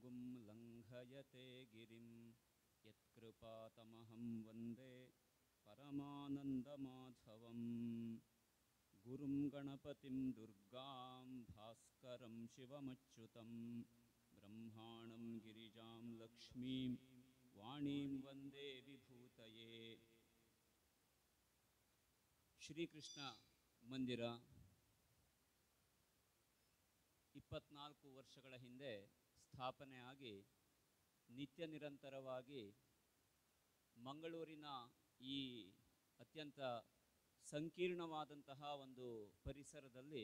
ಭೃಗುಂ ಲಂಘಯತೆ ಗಿರಿಂ ಯತ್ಕೃಪಾತಮಹಂ ವಂದೇ ಪರಮಾನಂದಮಾಧವಂ ಗುರುಂ ಗಣಪತಿಂ ದುರ್ಗಾಂ ಭಾಸ್ಕರಂ ಶಿವಮಚ್ಯುತಂ ಬ್ರಹ್ಮಾಣಂ ಗಿರಿಜಾಂ ಲಕ್ಷ್ಮೀಂ ವಾಣೀಂ ವಂದೇ ವಿಭೂತಯೇ ಶ್ರೀಕೃಷ್ಣ ಮಂದಿರ ಇಪ್ಪತ್ನಾಲ್ಕು ವರ್ಷಗಳ ಹಿಂದೆ ಸ್ಥಾಪನೆ ಆಗಿ ನಿತ್ಯ ನಿರಂತರವಾಗಿ ಮಂಗಳೂರಿನ ಈ ಅತ್ಯಂತ ಸಂಕೀರ್ಣವಾದಂತಹ ಒಂದು ಪರಿಸರದಲ್ಲಿ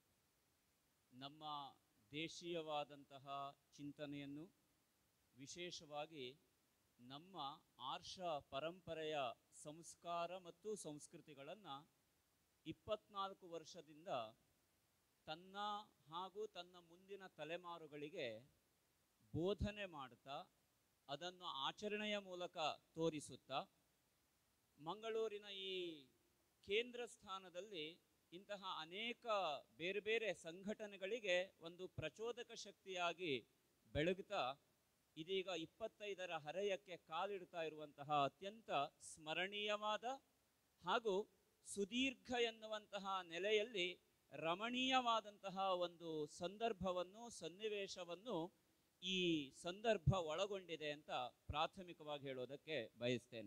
ನಮ್ಮ ದೇಶೀಯವಾದಂತಹ ಚಿಂತನೆಯನ್ನು ವಿಶೇಷವಾಗಿ ನಮ್ಮ ಆರ್ಷ ಪರಂಪರೆಯ ಸಂಸ್ಕಾರ ಮತ್ತು ಸಂಸ್ಕೃತಿಗಳನ್ನು ಇಪ್ಪತ್ನಾಲ್ಕು ವರ್ಷದಿಂದ ತನ್ನ ಹಾಗೂ ತನ್ನ ಮುಂದಿನ ತಲೆಮಾರುಗಳಿಗೆ ಬೋಧನೆ ಮಾಡ್ತಾ ಅದನ್ನು ಆಚರಣೆಯ ಮೂಲಕ ತೋರಿಸುತ್ತಾ ಮಂಗಳೂರಿನ ಈ ಕೇಂದ್ರ ಸ್ಥಾನದಲ್ಲಿ ಇಂತಹ ಅನೇಕ ಬೇರೆ ಬೇರೆ ಸಂಘಟನೆಗಳಿಗೆ ಒಂದು ಪ್ರಚೋದಕ ಶಕ್ತಿಯಾಗಿ ಬೆಳಗುತ್ತಾ ಇದೀಗ ಇಪ್ಪತ್ತೈದರ ಹರೆಯಕ್ಕೆ ಕಾಲಿಡ್ತಾ ಇರುವಂತಹ ಅತ್ಯಂತ ಸ್ಮರಣೀಯವಾದ ಹಾಗೂ ಸುದೀರ್ಘ ಎನ್ನುವಂತಹ ನೆಲೆಯಲ್ಲಿ ರಮಣೀಯವಾದಂತಹ ಒಂದು ಸಂದರ್ಭವನ್ನು ಸನ್ನಿವೇಶವನ್ನು ಈ ಸಂದರ್ಭ ಒಳಗೊಂಡಿದೆ ಅಂತ ಪ್ರಾಥಮಿಕವಾಗಿ ಹೇಳೋದಕ್ಕೆ ಬಯಸ್ತೇನೆ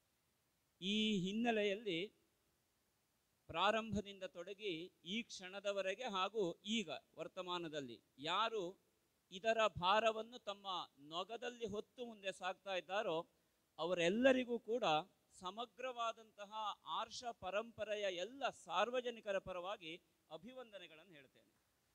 ಈ ಹಿನ್ನೆಲೆಯಲ್ಲಿ ಪ್ರಾರಂಭದಿಂದ ತೊಡಗಿ ಈ ಕ್ಷಣದವರೆಗೆ ಹಾಗೂ ಈಗ ವರ್ತಮಾನದಲ್ಲಿ ಯಾರು ಇದರ ಭಾರವನ್ನು ತಮ್ಮ ನೊಗದಲ್ಲಿ ಹೊತ್ತು ಮುಂದೆ ಸಾಗ್ತಾ ಇದ್ದಾರೋ ಅವರೆಲ್ಲರಿಗೂ ಕೂಡ ಸಮಗ್ರವಾದಂತಹ ಆರ್ಷ ಪರಂಪರೆಯ ಎಲ್ಲ ಸಾರ್ವಜನಿಕರ ಪರವಾಗಿ ಅಭಿವಂದನೆಗಳನ್ನು ಹೇಳ್ತೇನೆ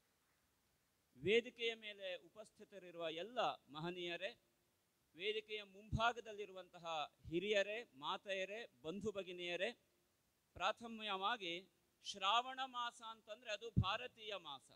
ವೇದಿಕೆಯ ಮೇಲೆ ಉಪಸ್ಥಿತರಿರುವ ಎಲ್ಲ ಮಹನೀಯರೇ ವೇದಿಕೆಯ ಮುಂಭಾಗದಲ್ಲಿರುವಂತಹ ಹಿರಿಯರೇ ಮಾತೆಯರೇ ಬಂಧು ಭಗಿನಿಯರೇ ಪ್ರಾಥಮ್ಯವಾಗಿ ಶ್ರಾವಣ ಮಾಸ ಅಂತಂದ್ರೆ ಅದು ಭಾರತೀಯ ಮಾಸ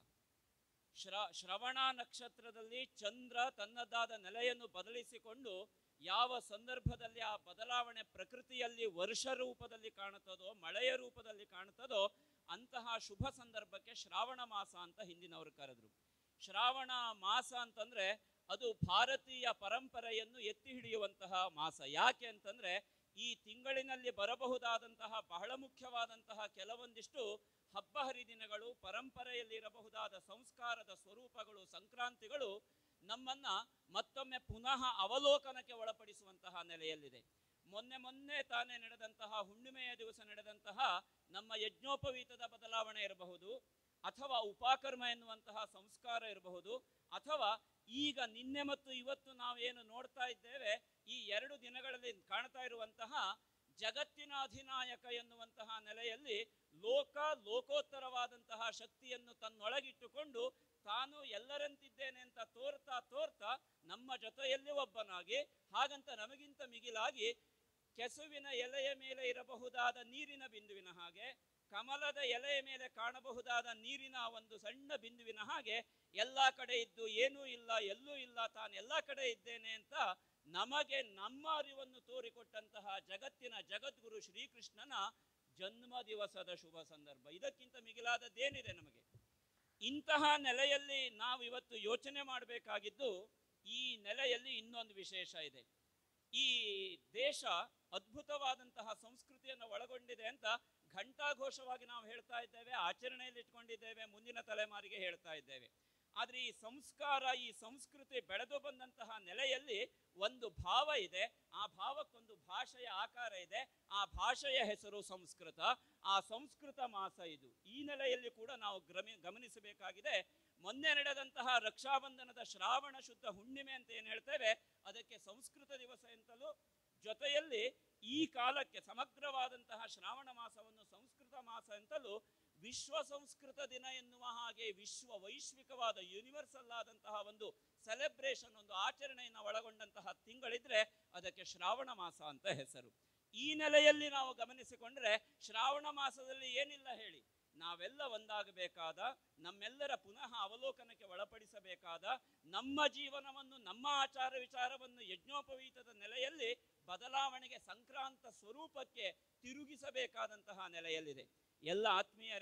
ಶ್ರ ಶ್ರವಣ ನಕ್ಷತ್ರದಲ್ಲಿ ಚಂದ್ರ ತನ್ನದಾದ ನೆಲೆಯನ್ನು ಬದಲಿಸಿಕೊಂಡು ಯಾವ ಸಂದರ್ಭದಲ್ಲಿ ಆ ಬದಲಾವಣೆ ಪ್ರಕೃತಿಯಲ್ಲಿ ವರ್ಷ ರೂಪದಲ್ಲಿ ಕಾಣುತ್ತದೋ ಮಳೆಯ ರೂಪದಲ್ಲಿ ಕಾಣುತ್ತದೋ ಅಂತಹ ಶುಭ ಸಂದರ್ಭಕ್ಕೆ ಶ್ರಾವಣ ಮಾಸ ಅಂತ ಹಿಂದಿನವರು ಕರೆದ್ರು ಶ್ರಾವಣ ಮಾಸ ಅಂತಂದ್ರೆ ಅದು ಭಾರತೀಯ ಪರಂಪರೆಯನ್ನು ಎತ್ತಿ ಹಿಡಿಯುವಂತಹ ಮಾಸ ಯಾಕೆ ಅಂತಂದ್ರೆ ಈ ತಿಂಗಳಿನಲ್ಲಿ ಬರಬಹುದಾದಂತಹ ಬಹಳ ಮುಖ್ಯವಾದಂತಹ ಕೆಲವೊಂದಿಷ್ಟು ಹಬ್ಬ ಹರಿದಿನಗಳು ಪರಂಪರೆಯಲ್ಲಿ ಇರಬಹುದಾದ ಸಂಸ್ಕಾರದ ಸ್ವರೂಪಗಳು ಸಂಕ್ರಾಂತಿಗಳು ನಮ್ಮನ್ನ ಮತ್ತೊಮ್ಮೆ ಪುನಃ ಅವಲೋಕನಕ್ಕೆ ಒಳಪಡಿಸುವಂತಹ ನೆಲೆಯಲ್ಲಿದೆ ಮೊನ್ನೆ ಮೊನ್ನೆ ತಾನೇ ನಡೆದಂತಹ ಹುಣ್ಣಿಮೆಯ ದಿವಸ ನಡೆದಂತಹ ನಮ್ಮ ಯಜ್ಞೋಪವೀತದ ಬದಲಾವಣೆ ಇರಬಹುದು ಅಥವಾ ಉಪಾಕರ್ಮ ಎನ್ನುವಂತಹ ಸಂಸ್ಕಾರ ಇರಬಹುದು ಅಥವಾ ಈಗ ನಿನ್ನೆ ಮತ್ತು ಇವತ್ತು ನಾವೇನು ನೋಡ್ತಾ ಇದ್ದೇವೆ ಈ ಎರಡು ದಿನಗಳಲ್ಲಿ ಕಾಣ್ತಾ ಇರುವಂತಹ ಜಗತ್ತಿನ ಅಧಿನಾಯಕ ಎನ್ನುವಂತಹ ನೆಲೆಯಲ್ಲಿ ಲೋಕ ಲೋಕೋತ್ತರವಾದಂತಹ ಶಕ್ತಿಯನ್ನು ತನ್ನೊಳಗಿಟ್ಟುಕೊಂಡು ತಾನು ಎಲ್ಲರಂತಿದ್ದೇನೆ ಅಂತ ತೋರ್ತಾ ತೋರ್ತಾ ನಮ್ಮ ಜೊತೆಯಲ್ಲಿ ಒಬ್ಬನಾಗಿ ಹಾಗಂತ ನಮಗಿಂತ ಮಿಗಿಲಾಗಿ ಕೆಸುವಿನ ಎಲೆಯ ಮೇಲೆ ಇರಬಹುದಾದ ನೀರಿನ ಬಿಂದುವಿನ ಹಾಗೆ ಕಮಲದ ಎಲೆಯ ಮೇಲೆ ಕಾಣಬಹುದಾದ ನೀರಿನ ಒಂದು ಸಣ್ಣ ಬಿಂದುವಿನ ಹಾಗೆ ಎಲ್ಲ ಕಡೆ ಇದ್ದು ಏನೂ ಇಲ್ಲ ಎಲ್ಲೂ ಇಲ್ಲ ತಾನು ಎಲ್ಲ ಕಡೆ ಇದ್ದೇನೆ ಅಂತ ನಮಗೆ ನಮ್ಮ ಅರಿವನ್ನು ತೋರಿಕೊಟ್ಟಂತಹ ಜಗತ್ತಿನ ಜಗದ್ಗುರು ಶ್ರೀಕೃಷ್ಣನ ಜನ್ಮ ದಿವಸದ ಶುಭ ಸಂದರ್ಭ ಇದಕ್ಕಿಂತ ಮಿಗಿಲಾದದ್ದೇನಿದೆ ನಮಗೆ ಇಂತಹ ನೆಲೆಯಲ್ಲಿ ನಾವು ಇವತ್ತು ಯೋಚನೆ ಮಾಡಬೇಕಾಗಿದ್ದು ಈ ನೆಲೆಯಲ್ಲಿ ಇನ್ನೊಂದು ವಿಶೇಷ ಇದೆ ಈ ದೇಶ ಅದ್ಭುತವಾದಂತಹ ಸಂಸ್ಕೃತಿಯನ್ನು ಒಳಗೊಂಡಿದೆ ಅಂತ ಘಂಟಾಘೋಷವಾಗಿ ನಾವು ಹೇಳ್ತಾ ಇದ್ದೇವೆ ಆಚರಣೆಯಲ್ಲಿ ಇಟ್ಕೊಂಡಿದ್ದೇವೆ ಮುಂದಿನ ತಲೆಮಾರಿಗೆ ಹೇಳ್ತಾ ಇದ್ದೇವೆ ಆದರೆ ಈ ಸಂಸ್ಕಾರ ಈ ಸಂಸ್ಕೃತಿ ಬೆಳೆದು ಬಂದಂತಹ ನೆಲೆಯಲ್ಲಿ ಒಂದು ಭಾವ ಇದೆ ಆ ಭಾವಕ್ಕೊಂದು ಭಾಷೆಯ ಆಕಾರ ಇದೆ ಆ ಭಾಷೆಯ ಹೆಸರು ಸಂಸ್ಕೃತ ಆ ಸಂಸ್ಕೃತ ಮಾಸ ಇದು ಈ ನೆಲೆಯಲ್ಲಿ ಕೂಡ ನಾವು ಗ್ರಮಿ ಗಮನಿಸಬೇಕಾಗಿದೆ ಮೊನ್ನೆ ನಡೆದಂತಹ ರಕ್ಷಾಬಂಧನದ ಶ್ರಾವಣ ಶುದ್ಧ ಹುಣ್ಣಿಮೆ ಅಂತ ಏನು ಹೇಳ್ತೇವೆ ಅದಕ್ಕೆ ಸಂಸ್ಕೃತ ದಿವಸ ಅಂತಲೂ ಜೊತೆಯಲ್ಲಿ ಈ ಕಾಲಕ್ಕೆ ಸಮಗ್ರವಾದಂತಹ ಶ್ರಾವಣ ಮಾಸವನ್ನು ಸಂಸ್ಕೃತ ಮಾಸ ಅಂತಲೂ ವಿಶ್ವ ಸಂಸ್ಕೃತ ದಿನ ಎನ್ನುವ ಹಾಗೆ ವಿಶ್ವ ವೈಶ್ವಿಕವಾದ ಯೂನಿವರ್ಸಲ್ ಆದಂತಹ ಒಂದು ಸೆಲೆಬ್ರೇಷನ್ ಒಂದು ಆಚರಣೆಯನ್ನು ಒಳಗೊಂಡಂತಹ ತಿಂಗಳಿದ್ರೆ ಅದಕ್ಕೆ ಶ್ರಾವಣ ಮಾಸ ಅಂತ ಹೆಸರು ಈ ನೆಲೆಯಲ್ಲಿ ನಾವು ಗಮನಿಸಿಕೊಂಡ್ರೆ ಶ್ರಾವಣ ಮಾಸದಲ್ಲಿ ಏನಿಲ್ಲ ಹೇಳಿ ನಾವೆಲ್ಲ ಒಂದಾಗಬೇಕಾದ ನಮ್ಮೆಲ್ಲರ ಪುನಃ ಅವಲೋಕನಕ್ಕೆ ಒಳಪಡಿಸಬೇಕಾದ ನಮ್ಮ ಜೀವನವನ್ನು ನಮ್ಮ ಆಚಾರ ವಿಚಾರವನ್ನು ಯಜ್ಞೋಪವೀತದ ನೆಲೆಯಲ್ಲಿ ಬದಲಾವಣೆಗೆ ಸಂಕ್ರಾಂತ ಸ್ವರೂಪಕ್ಕೆ ತಿರುಗಿಸಬೇಕಾದಂತಹ ನೆಲೆಯಲ್ಲಿದೆ ಎಲ್ಲ ಆತ್ಮೀಯರೇ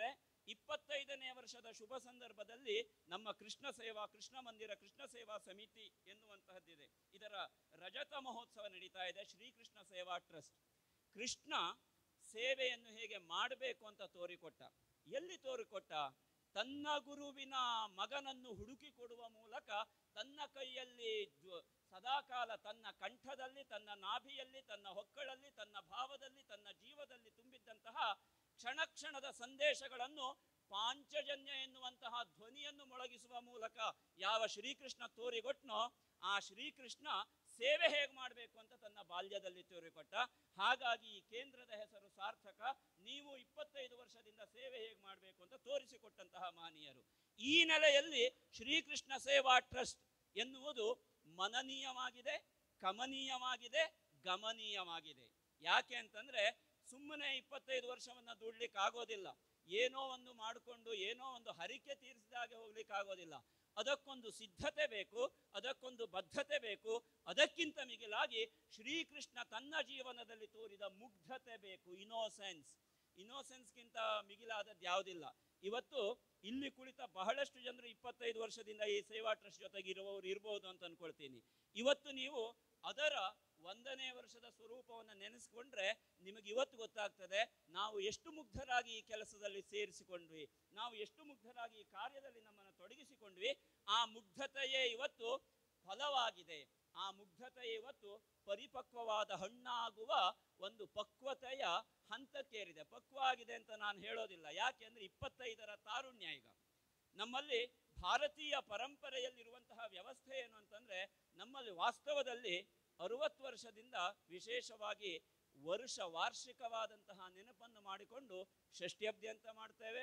ಇಪ್ಪತ್ತೈದನೇ ವರ್ಷದ ಶುಭ ಸಂದರ್ಭದಲ್ಲಿ ನಮ್ಮ ಕೃಷ್ಣ ಸೇವಾ ಕೃಷ್ಣ ಮಂದಿರ ಕೃಷ್ಣ ಸೇವಾ ಸಮಿತಿ ಎನ್ನುವಂತಹದ್ದಿದೆ ಇದರ ರಜತ ಮಹೋತ್ಸವ ನಡೀತಾ ಇದೆ ಶ್ರೀಕೃಷ್ಣ ಸೇವಾ ಟ್ರಸ್ಟ್ ಕೃಷ್ಣ ಸೇವೆಯನ್ನು ಹೇಗೆ ಮಾಡಬೇಕು ಅಂತ ತೋರಿಕೊಟ್ಟ ಎಲ್ಲಿ ತೋರಿಕೊಟ್ಟ ತನ್ನ ಗುರುವಿನ ಮಗನನ್ನು ಹುಡುಕಿ ಕೊಡುವ ಮೂಲಕ ತನ್ನ ಕೈಯಲ್ಲಿ ಜ್ವ- ಸದಾಕಾಲ ತನ್ನ ಕಂಠದಲ್ಲಿ ತನ್ನ ನಾಭಿಯಲ್ಲಿ ತನ್ನ ಹೊಕ್ಕಳಲ್ಲಿ ತನ್ನ ಭಾವದಲ್ಲಿ ತನ್ನ ಜೀವದಲ್ಲಿ ತುಂಬಿದ್ದಂತಹ ಕ್ಷಣ ಕ್ಷಣದ ಸಂದೇಶಗಳನ್ನು ಪಾಂಚಜನ್ಯ ಎನ್ನುವಂತಹ ಧ್ವನಿಯನ್ನು ಮೊಳಗಿಸುವ ಮೂಲಕ ಯಾವ ಶ್ರೀಕೃಷ್ಣ ತೋರಿಗೊಟ್ನೋ ಆ ಶ್ರೀಕೃಷ್ಣ ಸೇವೆ ಹೇಗೆ ಮಾಡಬೇಕು ಅಂತ ತನ್ನ ಬಾಲ್ಯದಲ್ಲಿ ತೋರಿಕೊಟ್ಟ ಹಾಗಾಗಿ ಈ ಕೇಂದ್ರದ ಹೆಸರು ಸಾರ್ಥಕ ನೀವು ಇಪ್ಪತ್ತೈದು ವರ್ಷದಿಂದ ಸೇವೆ ಹೇಗೆ ಮಾಡಬೇಕು ಅಂತ ತೋರಿಸಿಕೊಟ್ಟಂತಹ ಮಹನೀಯರು ಈ ನೆಲೆಯಲ್ಲಿ ಶ್ರೀಕೃಷ್ಣ ಸೇವಾ ಟ್ರಸ್ಟ್ ಎನ್ನುವುದು ಮನನೀಯವಾಗಿದೆ ಕಮನೀಯವಾಗಿದೆ ಗಮನೀಯವಾಗಿದೆ ಯಾಕೆ ಅಂತಂದ್ರೆ ಸುಮ್ಮನೆ ಇಪ್ಪತ್ತೈದು ವರ್ಷವನ್ನ ದುಡ್ಲಿಕ್ಕೆ ಆಗೋದಿಲ್ಲ ಏನೋ ಒಂದು ಮಾಡಿಕೊಂಡು ಏನೋ ಒಂದು ಹರಿಕೆ ತೀರಿಸಿದಾಗೆ ಹೋಗ್ಲಿಕ್ಕೆ ಆಗೋದಿಲ್ಲ ಅದಕ್ಕೊಂದು ಸಿದ್ಧತೆ ಬೇಕು ಅದಕ್ಕೊಂದು ಬದ್ಧತೆ ಬೇಕು ಅದಕ್ಕಿಂತ ಮಿಗಿಲಾಗಿ ಶ್ರೀಕೃಷ್ಣ ತನ್ನ ಜೀವನದಲ್ಲಿ ತೋರಿದ ಮುಗ್ಧತೆ ಬೇಕು ಇನೋಸೆನ್ಸ್ ಇನೋಸೆನ್ಸ್ಗಿಂತ ಮಿಗಿಲಾದದ್ದು ಯಾವುದಿಲ್ಲ ಇವತ್ತು ಇಲ್ಲಿ ಕುಳಿತ ಬಹಳಷ್ಟು ಜನರು ಇಪ್ಪತ್ತೈದು ವರ್ಷದಿಂದ ಈ ಸೇವಾ ಟ್ರಸ್ಟ್ ಜೊತೆಗೆ ಇರುವವರು ಇರ್ಬೋದು ಅಂತ ಅನ್ಕೊಳ್ತೀನಿ ಇವತ್ತು ನೀವು ಅದರ ಒಂದನೇ ವರ್ಷದ ಸ್ವರೂಪವನ್ನು ನೆನೆಸ್ಕೊಂಡ್ರೆ ನಿಮಗೆ ಇವತ್ತು ಗೊತ್ತಾಗ್ತದೆ ನಾವು ಎಷ್ಟು ಮುಗ್ಧರಾಗಿ ಈ ಕೆಲಸದಲ್ಲಿ ಸೇರಿಸಿಕೊಂಡ್ವಿ ನಾವು ಎಷ್ಟು ಮುಗ್ಧರಾಗಿ ಈ ಕಾರ್ಯದಲ್ಲಿ ನಮ್ಮನ್ನು ತೊಡಗಿಸಿಕೊಂಡ್ವಿ ಆ ಮುಗ್ಧತೆಯೇ ಇವತ್ತು ಫಲವಾಗಿದೆ ಆ ಮುಗ್ಧತೆಯೇ ಇವತ್ತು ಪರಿಪಕ್ವವಾದ ಹಣ್ಣಾಗುವ ಒಂದು ಪಕ್ವತೆಯ ಹಂತಕ್ಕೇರಿದೆ ಪಕ್ವ ಆಗಿದೆ ಅಂತ ನಾನು ಹೇಳೋದಿಲ್ಲ ಯಾಕೆಂದ್ರೆ ಇಪ್ಪತ್ತೈದರ ತಾರುಣ್ಯ ಈಗ ನಮ್ಮಲ್ಲಿ ಭಾರತೀಯ ಪರಂಪರೆಯಲ್ಲಿರುವಂತಹ ವ್ಯವಸ್ಥೆ ಏನು ಅಂತಂದ್ರೆ ನಮ್ಮಲ್ಲಿ ವಾಸ್ತವದಲ್ಲಿ ಅರುವತ್ತು ವರ್ಷದಿಂದ ವಿಶೇಷವಾಗಿ ವರ್ಷ ವಾರ್ಷಿಕವಾದಂತಹ ನೆನಪನ್ನು ಮಾಡಿಕೊಂಡು ಷಷ್ಠ್ಯಬ್ದಿ ಅಂತ ಮಾಡ್ತೇವೆ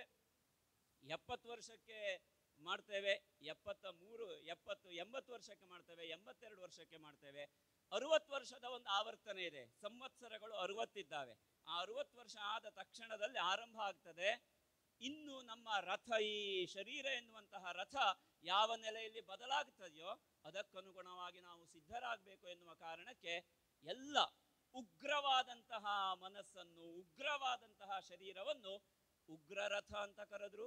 ಎಪ್ಪತ್ತು ವರ್ಷಕ್ಕೆ ಮಾಡ್ತೇವೆ ಎಪ್ಪತ್ತ ಮೂರು ಎಪ್ಪತ್ತು ಎಂಬತ್ತು ವರ್ಷಕ್ಕೆ ಮಾಡ್ತೇವೆ ಎಂಬತ್ತೆರಡು ವರ್ಷಕ್ಕೆ ಮಾಡ್ತೇವೆ ಅರುವತ್ತು ವರ್ಷದ ಒಂದು ಆವರ್ತನೆ ಇದೆ ಸಂವತ್ಸರಗಳು ಅರುವತ್ತಿದ್ದಾವೆ ಆ ಅರುವತ್ತು ವರ್ಷ ಆದ ತಕ್ಷಣದಲ್ಲಿ ಆರಂಭ ಆಗ್ತದೆ ಇನ್ನು ನಮ್ಮ ರಥ ಈ ಶರೀರ ಎನ್ನುವಂತಹ ರಥ ಯಾವ ನೆಲೆಯಲ್ಲಿ ಬದಲಾಗ್ತದೆಯೋ ಅದಕ್ಕನುಗುಣವಾಗಿ ನಾವು ಸಿದ್ಧರಾಗಬೇಕು ಎನ್ನುವ ಕಾರಣಕ್ಕೆ ಎಲ್ಲ ಉಗ್ರವಾದಂತಹ ಮನಸ್ಸನ್ನು ಉಗ್ರವಾದಂತಹ ಶರೀರವನ್ನು ಉಗ್ರರಥ ಅಂತ ಕರೆದ್ರು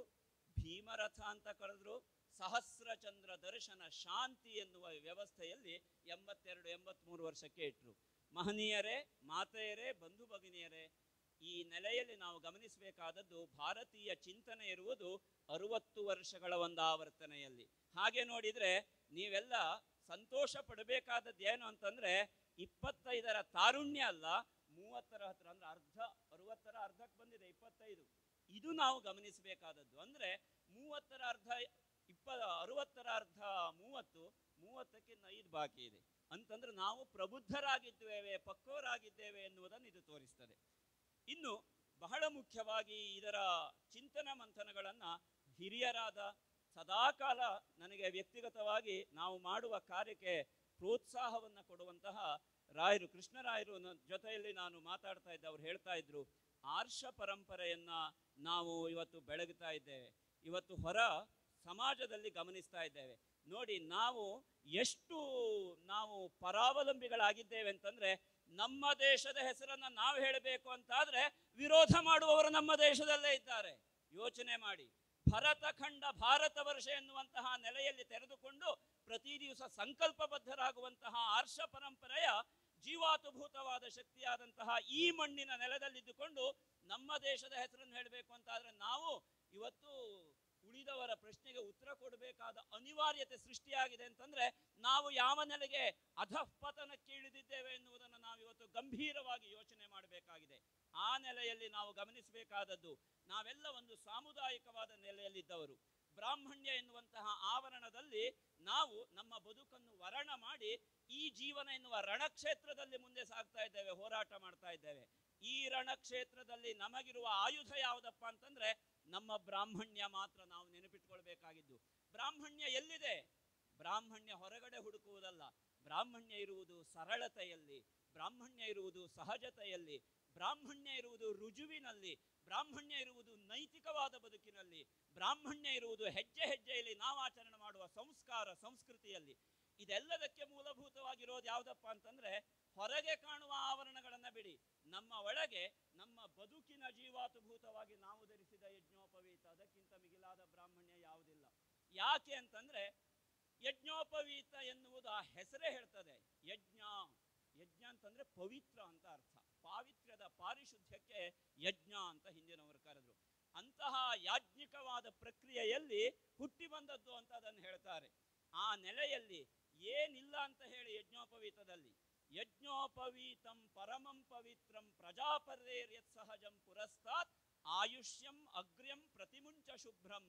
ಭೀಮರಥ ಅಂತ ಕರೆದ್ರು ಸಹಸ್ರಚಂದ್ರ ದರ್ಶನ ಶಾಂತಿ ಎನ್ನುವ ವ್ಯವಸ್ಥೆಯಲ್ಲಿ ಎಂಬತ್ತೆರಡು ಎಂಬತ್ಮೂರು ವರ್ಷಕ್ಕೆ ಇಟ್ರು ಮಹನೀಯರೇ ಮಾತೆಯರೇ ಬಂಧು ಭಗಿನಿಯರೇ ಈ ನೆಲೆಯಲ್ಲಿ ನಾವು ಗಮನಿಸಬೇಕಾದದ್ದು ಭಾರತೀಯ ಚಿಂತನೆ ಇರುವುದು ಅರುವತ್ತು ವರ್ಷಗಳ ಒಂದು ಆವರ್ತನೆಯಲ್ಲಿ ಹಾಗೆ ನೋಡಿದ್ರೆ ನೀವೆಲ್ಲ ಸಂತೋಷ ಪಡಬೇಕಾದದ್ದು ಏನು ಅಂತಂದ್ರೆ ಇಪ್ಪತ್ತೈದರ ತಾರುಣ್ಯ ಅಲ್ಲ ಮೂವತ್ತರ ಹತ್ರ ಅಂದ್ರೆ ಅರ್ಧ ಅರುವತ್ತರ ಅರ್ಧಕ್ಕೆ ಬಂದಿದೆ ಇಪ್ಪತ್ತೈದು ಇದು ನಾವು ಗಮನಿಸಬೇಕಾದದ್ದು ಅಂದ್ರೆ ಮೂವತ್ತರ ಅರ್ಧ ಇಪ್ಪ ಅರುವತ್ತರ ಅರ್ಧ ಮೂವತ್ತು ಮೂವತ್ತಕ್ಕಿಂತ ಐದು ಬಾಕಿ ಇದೆ ಅಂತಂದ್ರೆ ನಾವು ಪ್ರಬುದ್ಧರಾಗಿದ್ದೇವೆ ಪಕ್ವರಾಗಿದ್ದೇವೆ ಎನ್ನುವುದನ್ನು ಇದು ತೋರಿಸ್ತದೆ ಇನ್ನು ಬಹಳ ಮುಖ್ಯವಾಗಿ ಇದರ ಚಿಂತನ ಮಂಥನಗಳನ್ನ ಹಿರಿಯರಾದ ಸದಾಕಾಲ ನನಗೆ ವ್ಯಕ್ತಿಗತವಾಗಿ ನಾವು ಮಾಡುವ ಕಾರ್ಯಕ್ಕೆ ಪ್ರೋತ್ಸಾಹವನ್ನು ಕೊಡುವಂತಹ ರಾಯರು ಕೃಷ್ಣರಾಯರು ನ- ಜೊತೆಯಲ್ಲಿ ನಾನು ಮಾತಾಡ್ತಾ ಇದ್ದೆ ಅವ್ರು ಹೇಳ್ತಾ ಇದ್ರು ಆರ್ಷ ಪರಂಪರೆಯನ್ನ ನಾವು ಇವತ್ತು ಬೆಳಗುತ್ತಾ ಇದ್ದೇವೆ ಇವತ್ತು ಹೊರ ಸಮಾಜದಲ್ಲಿ ಗಮನಿಸ್ತಾ ಇದ್ದೇವೆ ನೋಡಿ ನಾವು ಎಷ್ಟು ನಾವು ಪರಾವಲಂಬಿಗಳಾಗಿದ್ದೇವೆ ಅಂತಂದ್ರೆ ನಮ್ಮ ದೇಶದ ಹೆಸರನ್ನ ನಾವು ಹೇಳಬೇಕು ಅಂತಾದ್ರೆ ವಿರೋಧ ಮಾಡುವವರು ನಮ್ಮ ದೇಶದಲ್ಲೇ ಇದ್ದಾರೆ ಯೋಚನೆ ಮಾಡಿ ಭರತಖಂಡ ಭಾರತ ವರ್ಷ ಎನ್ನುವಂತಹ ನೆಲೆಯಲ್ಲಿ ತೆರೆದುಕೊಂಡು ಪ್ರತಿ ದಿವಸ ಸಂಕಲ್ಪಬದ್ಧರಾಗುವಂತಹ ಆರ್ಷ ಪರಂಪರೆಯ ಜೀವಾತುಭೂತವಾದ ಶಕ್ತಿಯಾದಂತಹ ಈ ಮಣ್ಣಿನ ನೆಲದಲ್ಲಿದ್ದುಕೊಂಡು ನಮ್ಮ ದೇಶದ ಹೆಸರನ್ನು ಹೇಳಬೇಕು ಅಂತಾದ್ರೆ ನಾವು ಇವತ್ತು ಉಳಿದವರ ಪ್ರಶ್ನೆಗೆ ಉತ್ತರ ಕೊಡಬೇಕಾದ ಅನಿವಾರ್ಯತೆ ಸೃಷ್ಟಿಯಾಗಿದೆ ಅಂತಂದ್ರೆ ನಾವು ಯಾವ ನೆಲೆಗೆ ಅಧಃಪತನಕ್ಕೆ ಇಳಿದಿದ್ದೇವೆ ಎನ್ನುವುದನ್ನು ನಾವು ಇವತ್ತು ಗಂಭೀರವಾಗಿ ಯೋಚನೆ ಮಾಡಬೇಕಾಗಿದೆ ಆ ನೆಲೆಯಲ್ಲಿ ನಾವು ಗಮನಿಸಬೇಕಾದದ್ದು ನಾವೆಲ್ಲ ಒಂದು ಸಾಮುದಾಯಿಕವಾದ ನೆಲೆಯಲ್ಲಿದ್ದವರು ಬ್ರಾಹ್ಮಣ್ಯ ಎನ್ನುವಂತಹ ಆವರಣದಲ್ಲಿ ನಾವು ನಮ್ಮ ಬದುಕನ್ನು ವರಣ ಮಾಡಿ ಈ ಜೀವನ ಎನ್ನುವ ರಣಕ್ಷೇತ್ರದಲ್ಲಿ ಮುಂದೆ ಸಾಗ್ತಾ ಇದ್ದೇವೆ ಹೋರಾಟ ಮಾಡ್ತಾ ಇದ್ದೇವೆ ಈ ರಣಕ್ಷೇತ್ರದಲ್ಲಿ ನಮಗಿರುವ ಆಯುಧ ಯಾವುದಪ್ಪ ಅಂತಂದ್ರೆ ನಮ್ಮ ಬ್ರಾಹ್ಮಣ್ಯ ಮಾತ್ರ ನಾವು ನೆನಪಿಟ್ಕೊಳ್ಬೇಕಾಗಿದ್ದು ಬ್ರಾಹ್ಮಣ್ಯ ಎಲ್ಲಿದೆ ಬ್ರಾಹ್ಮಣ್ಯ ಹೊರಗಡೆ ಹುಡುಕುವುದಲ್ಲ ಬ್ರಾಹ್ಮಣ್ಯ ಇರುವುದು ಸರಳತೆಯಲ್ಲಿ ಬ್ರಾಹ್ಮಣ್ಯ ಇರುವುದು ಸಹಜತೆಯಲ್ಲಿ ಬ್ರಾಹ್ಮಣ್ಯ ಇರುವುದು ರುಜುವಿನಲ್ಲಿ ಬ್ರಾಹ್ಮಣ್ಯ ಇರುವುದು ನೈತಿಕವಾದ ಬದುಕಿನಲ್ಲಿ ಬ್ರಾಹ್ಮಣ್ಯ ಇರುವುದು ಹೆಜ್ಜೆ ಹೆಜ್ಜೆಯಲ್ಲಿ ನಾವು ಆಚರಣೆ ಮಾಡುವ ಸಂಸ್ಕಾರ ಸಂಸ್ಕೃತಿಯಲ್ಲಿ ಇದೆಲ್ಲದಕ್ಕೆ ಮೂಲಭೂತವಾಗಿರೋದು ಯಾವುದಪ್ಪ ಅಂತಂದ್ರೆ ಹೊರಗೆ ಕಾಣುವ ಆವರಣಗಳನ್ನ ಬಿಡಿ ನಮ್ಮ ಒಳಗೆ ನಮ್ಮ ಬದುಕಿನ ಜೀವಾತುಭೂತವಾಗಿ ನಾವು ಧರಿಸಿದ ಯಜ್ಞೋಪ ಯಜ್ಞೋಪವೀತ ಅದಕ್ಕಿಂತ ಮಿಗಿಲಾದ ಬ್ರಾಹ್ಮಣ್ಯ ಯಾವುದಿಲ್ಲ ಯಾಕೆ ಅಂತಂದ್ರೆ ಯಜ್ಞೋಪವೀತ ಎನ್ನುವುದು ಆ ಹೆಸರೇ ಹೇಳ್ತದೆ ಯಜ್ಞ ಯಜ್ಞ ಅಂತಂದ್ರೆ ಪವಿತ್ರ ಅಂತ ಅರ್ಥ ಪಾವಿತ್ರ್ಯದ ಪಾರಿಶುದ್ಧ್ಯಕ್ಕೆ ಯಜ್ಞ ಅಂತ ಹಿಂದಿನವರು ಕರೆದ್ರು ಅಂತಹ ಯಾಜ್ಞಿಕವಾದ ಪ್ರಕ್ರಿಯೆಯಲ್ಲಿ ಹುಟ್ಟಿ ಬಂದದ್ದು ಅಂತ ಅದನ್ನು ಹೇಳ್ತಾರೆ ಆ ನೆಲೆಯಲ್ಲಿ ಏನಿಲ್ಲ ಅಂತ ಹೇಳಿ ಯಜ್ಞೋಪವೀತದಲ್ಲಿ ಯಜ್ಞೋಪವೀತಂ ಪರಮಂ ಪವಿತ್ರಂ ಪ್ರಜಾಪರೇರ್ಯತ್ ಸಹಜಂ ಪುರಸ್ತಾತ್ ಆಯುಷ್ಯಂ ಅಗ್ರ್ಯಂ ಪ್ರತಿಮುಂಚ ಶುಭ್ರಂ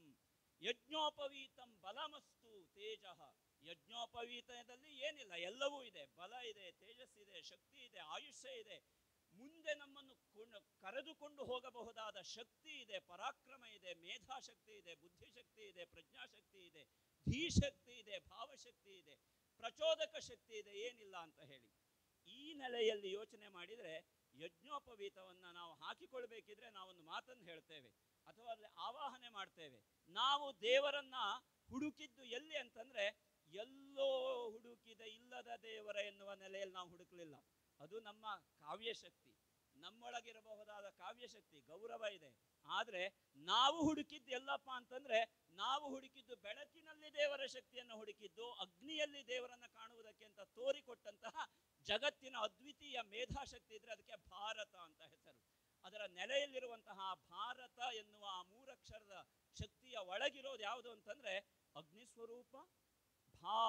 ಯಜ್ಞೋಪವೀತಂ ಬಲಮಸ್ತು ತೇಜ ಯಜ್ಞೋಪವೀತದಲ್ಲಿ ಏನಿಲ್ಲ ಎಲ್ಲವೂ ಇದೆ ಬಲ ಇದೆ ತೇಜಸ್ಸಿದೆ ಶಕ್ತಿ ಇದೆ ಆಯುಷ್ಯ ಇದೆ ಮುಂದೆ ನಮ್ಮನ್ನು ಕೊಂಡು ಕರೆದುಕೊಂಡು ಹೋಗಬಹುದಾದ ಶಕ್ತಿ ಇದೆ ಪರಾಕ್ರಮ ಇದೆ ಮೇಧಾಶಕ್ತಿ ಇದೆ ಬುದ್ಧಿಶಕ್ತಿ ಇದೆ ಪ್ರಜ್ಞಾಶಕ್ತಿ ಇದೆ ಧೀಶಕ್ತಿ ಇದೆ ಭಾವಶಕ್ತಿ ಇದೆ ಪ್ರಚೋದಕ ಶಕ್ತಿ ಇದೆ ಏನಿಲ್ಲ ಅಂತ ಹೇಳಿ ಈ ನೆಲೆಯಲ್ಲಿ ಯೋಚನೆ ಮಾಡಿದರೆ ಯಜ್ಞೋಪವೀತವನ್ನ ನಾವು ಹಾಕಿಕೊಳ್ಬೇಕಿದ್ರೆ ನಾವೊಂದು ಮಾತನ್ನು ಹೇಳ್ತೇವೆ ಅಥವಾ ಅಲ್ಲಿ ಆವಾಹನೆ ಮಾಡ್ತೇವೆ ನಾವು ದೇವರನ್ನ ಹುಡುಕಿದ್ದು ಎಲ್ಲಿ ಅಂತಂದ್ರೆ ಎಲ್ಲೋ ಹುಡುಕಿದ ಇಲ್ಲದ ದೇವರ ಎನ್ನುವ ನೆಲೆಯಲ್ಲಿ ನಾವು ಹುಡುಕಲಿಲ್ಲ ಅದು ನಮ್ಮ ಕಾವ್ಯಶಕ್ತಿ ನಮ್ಮೊಳಗಿರಬಹುದಾದ ಕಾವ್ಯಶಕ್ತಿ ಗೌರವ ಇದೆ ಆದ್ರೆ ನಾವು ಹುಡುಕಿದ್ದು ಎಲ್ಲಪ್ಪ ಅಂತಂದ್ರೆ ನಾವು ಹುಡುಕಿದ್ದು ಬೆಳಕಿನಲ್ಲಿ ದೇವರ ಶಕ್ತಿಯನ್ನು ಹುಡುಕಿದ್ದು ಅಗ್ನಿಯಲ್ಲಿ ದೇವರನ್ನ ಕಾಣುವುದಕ್ಕೆ ಅಂತ ತೋರಿಕೊಟ್ಟಂತಹ ಜಗತ್ತಿನ ಅದ್ವಿತೀಯ ಮೇಧಾಶಕ್ತಿ ಇದ್ರೆ ಅದಕ್ಕೆ ಭಾರತ ಅಂತ ಹೆಸರು ಅದರ ನೆಲೆಯಲ್ಲಿರುವಂತಹ ಭಾರತ ಎನ್ನುವ ಆ ಮೂರಕ್ಷರದ ಶಕ್ತಿಯ ಒಳಗಿರೋದು ಯಾವುದು ಅಂತಂದ್ರೆ ಅಗ್ನಿ ಸ್ವರೂಪ ಭಾ